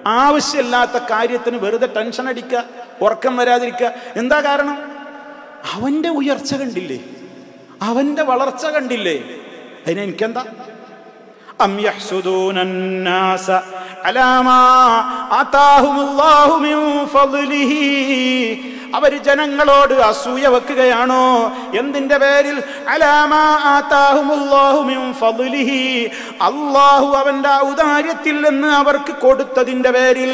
ആവശ്യമില്ലാത്ത കാര്യത്തിന് വെറുതെ ടെൻഷൻ അടിക്കുക ഉറക്കം വരാതിരിക്കുക എന്താ കാരണം അവന്റെ ഉയർച്ച കണ്ടില്ലേ അവന്റെ വളർച്ച കണ്ടില്ലേ അതിന് എനിക്കെന്താ أم يحسدون الناس على ما آتاهم الله من فضله അവര് ജനങ്ങളോട് അസൂയ വെക്കുകയാണോ എന്തിന്റെ പേരിൽ അലാമാ ആതാഹുമുല്ലാഹു മിൻ ഫദ്ലിഹി അല്ലാഹു അവന്റെ ഔദാര്യത്തിൽ നിന്ന് അവർക്ക് കൊടുത്തതിന്റെ പേരിൽ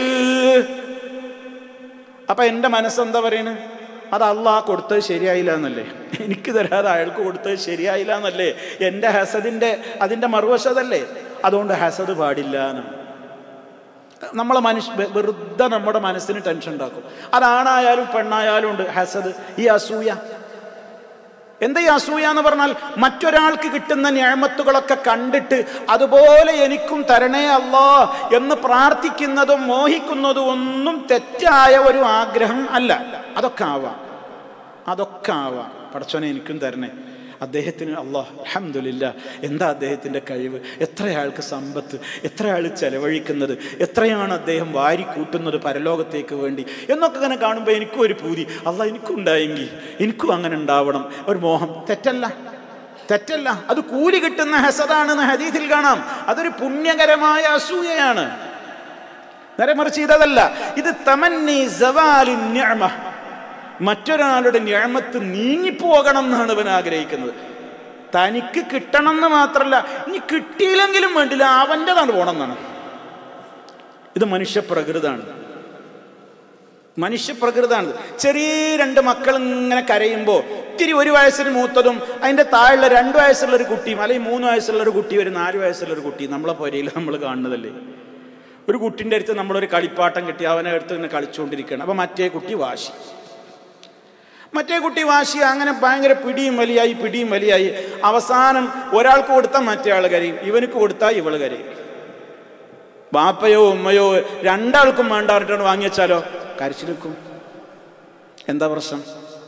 അപ്പൊ എന്റെ മനസ്സെന്താ പറയണ് അത് അള്ളാഹ് കൊടുത്തത് ശരിയായില്ല എന്നല്ലേ എനിക്ക് തരാതെ അയാൾക്ക് കൊടുത്തത് ശരിയായില്ല എന്നല്ലേ എൻ്റെ ഹസദിൻ്റെ അതിൻ്റെ മറുവശതല്ലേ അതുകൊണ്ട് ഹസദ് പാടില്ല എന്നാണ് നമ്മളെ മനുഷ്യ വെ- വെറുതെ നമ്മുടെ മനസ്സിന് ടെൻഷൻ ഉണ്ടാക്കും അതാണായാലും പെണ്ണായാലും ഉണ്ട് ഹസദ് ഈ അസൂയ എന്താ ഈ അസൂയ എന്ന് പറഞ്ഞാൽ മറ്റൊരാൾക്ക് കിട്ടുന്ന ഞാമത്തുകളൊക്കെ കണ്ടിട്ട് അതുപോലെ എനിക്കും തരണേ അല്ലാ എന്ന് പ്രാർത്ഥിക്കുന്നതും മോഹിക്കുന്നതും ഒന്നും തെറ്റായ ഒരു ആഗ്രഹം അല്ല അതൊക്കെ ആവാം അതൊക്കെ ആവാം പടച്ചോനെ എനിക്കും തരണേ അദ്ദേഹത്തിന് അള്ളാഹ് അഹമ്മദില്ല എന്താ അദ്ദേഹത്തിൻ്റെ കഴിവ് എത്രയാൾക്ക് സമ്പത്ത് എത്രയാൾ ചെലവഴിക്കുന്നത് എത്രയാണ് അദ്ദേഹം വാരി കൂട്ടുന്നത് പരലോകത്തേക്ക് വേണ്ടി എന്നൊക്കെ ഇങ്ങനെ കാണുമ്പോൾ എനിക്കും ഒരു പൂതി അള്ളാഹ് എനിക്കും ഉണ്ടായെങ്കിൽ എനിക്കും അങ്ങനെ ഉണ്ടാവണം ഒരു മോഹം തെറ്റല്ല തെറ്റല്ല അത് കൂലി കിട്ടുന്ന ഹസദാണെന്ന് ഹദീസിൽ കാണാം അതൊരു പുണ്യകരമായ അസൂയയാണ് നേരെ മറിച്ച് ഇതല്ല ഇത് തമന്നി സവാലി നിഅമ മറ്റൊരാളുടെ ഞാമത്ത് നീങ്ങിപ്പോകണം എന്നാണ് ഇവൻ ആഗ്രഹിക്കുന്നത് തനിക്ക് കിട്ടണം എന്ന് മാത്രമല്ല ഇനി കിട്ടിയില്ലെങ്കിലും വേണ്ടില്ല അവൻ്റെതാണ് പോണം എന്നാണ് ഇത് മനുഷ്യപ്രകൃതാണ് മനുഷ്യപ്രകൃതാണ് ചെറിയ രണ്ട് മക്കൾ ഇങ്ങനെ കരയുമ്പോൾ ഇത്തിരി ഒരു വയസ്സിന് മൂത്തതും അതിൻ്റെ താഴെയുള്ള രണ്ട് വയസ്സുള്ള ഒരു കുട്ടിയും അല്ലെങ്കിൽ മൂന്ന് വയസ്സുള്ള ഒരു കുട്ടി ഒരു നാല് വയസ്സുള്ള ഒരു കുട്ടി നമ്മളെ പുരയിൽ നമ്മൾ കാണുന്നതല്ലേ ഒരു കുട്ടിൻ്റെ അടുത്ത് നമ്മളൊരു കളിപ്പാട്ടം കിട്ടി അവനെ അടുത്ത് ഇങ്ങനെ കളിച്ചുകൊണ്ടിരിക്കുകയാണ് അപ്പം മറ്റേ കുട്ടി വാശി മറ്റേ കുട്ടി വാശി അങ്ങനെ ഭയങ്കര പിടിയും വലിയായി പിടിയും വലിയായി അവസാനം ഒരാൾക്ക് കൊടുത്താൽ മറ്റേ ആൾ കരയും ഇവനക്ക് കൊടുത്താൽ ഇവള് കരയും ബാപ്പയോ ഉമ്മയോ രണ്ടാൾക്കും വേണ്ട പറഞ്ഞിട്ടാണ് വാങ്ങിച്ചാലോ കരച്ചിലെക്കും എന്താ പ്രശ്നം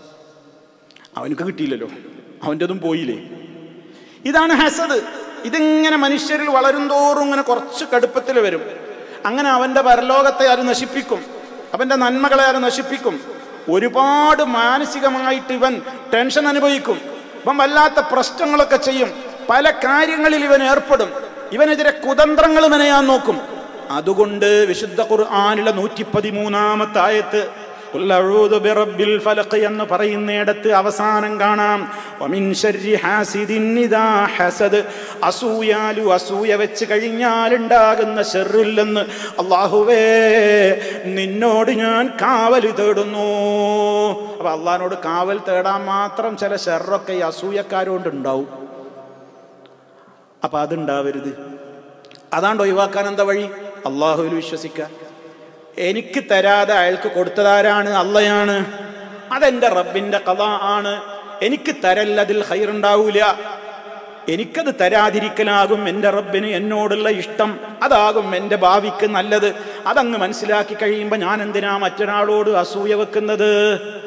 അവനക്ക് കിട്ടിയില്ലല്ലോ അവൻ്റെതും പോയില്ലേ ഇതാണ് ഹസദ് ഇതിങ്ങനെ മനുഷ്യരിൽ വളരും തോറും ഇങ്ങനെ കുറച്ച് കടുപ്പത്തിൽ വരും അങ്ങനെ അവൻ്റെ പരലോകത്തെ അത് നശിപ്പിക്കും അവൻ്റെ നന്മകളെ അത് നശിപ്പിക്കും ഒരുപാട് മാനസികമായിട്ട് ഇവൻ ടെൻഷൻ അനുഭവിക്കും ഇവൻ വല്ലാത്ത പ്രശ്നങ്ങളൊക്കെ ചെയ്യും പല കാര്യങ്ങളിൽ ഇവൻ ഏർപ്പെടും ഇവനെതിരെ കുതന്ത്രങ്ങൾ മെനയാൻ നോക്കും അതുകൊണ്ട് വിശുദ്ധ ഖുർആാനിലെ നൂറ്റി പതിമൂന്നാമത്തെ ആയത്ത് ഖുൽ അഊദു ബിറബ്ബിൽ ഫലഖ് എന്ന് പറയുന്നിടത്ത് അവസാനം കാണാം വമിൻ ശർരി ഹാസിദിൻ ഇദാ ഹസദ് അസൂയാലു അസൂയ വെച്ച് കഴിഞ്ഞാൽ ഉണ്ടാകുന്ന ഷെറിൽ നിന്ന് അള്ളാഹുവേ നിന്നോട് ഞാൻ കാവൽ തേടുന്നു അപ്പൊ അള്ളഹാനോട് കാവൽ തേടാൻ മാത്രം ചില ഷെറൊക്കെ ഈ അസൂയക്കാരോണ്ട് ഉണ്ടാവും അപ്പൊ അതുണ്ടാവരുത് അതാണ്ട് ഒഴിവാക്കാൻ എന്താ വഴി അള്ളാഹുവിൽ വിശ്വസിക്കുക എനിക്ക് തരാതെ അയാൾക്ക് കൊടുത്തതാരാണ് അള്ളയാണ് അതെന്റെ റബ്ബിന്റെ കഥ ആണ് എനിക്ക് തരല്ലതിൽ ഹൈറുണ്ടാവൂല എനിക്കത് തരാതിരിക്കലാകും എൻ്റെ റബ്ബിന് എന്നോടുള്ള ഇഷ്ടം അതാകും എൻ്റെ ഭാവിക്ക് നല്ലത് അതങ്ങ് മനസ്സിലാക്കി കഴിയുമ്പോൾ ഞാൻ എന്തിനാ മറ്റൊരാളോട് അസൂയ വെക്കുന്നത്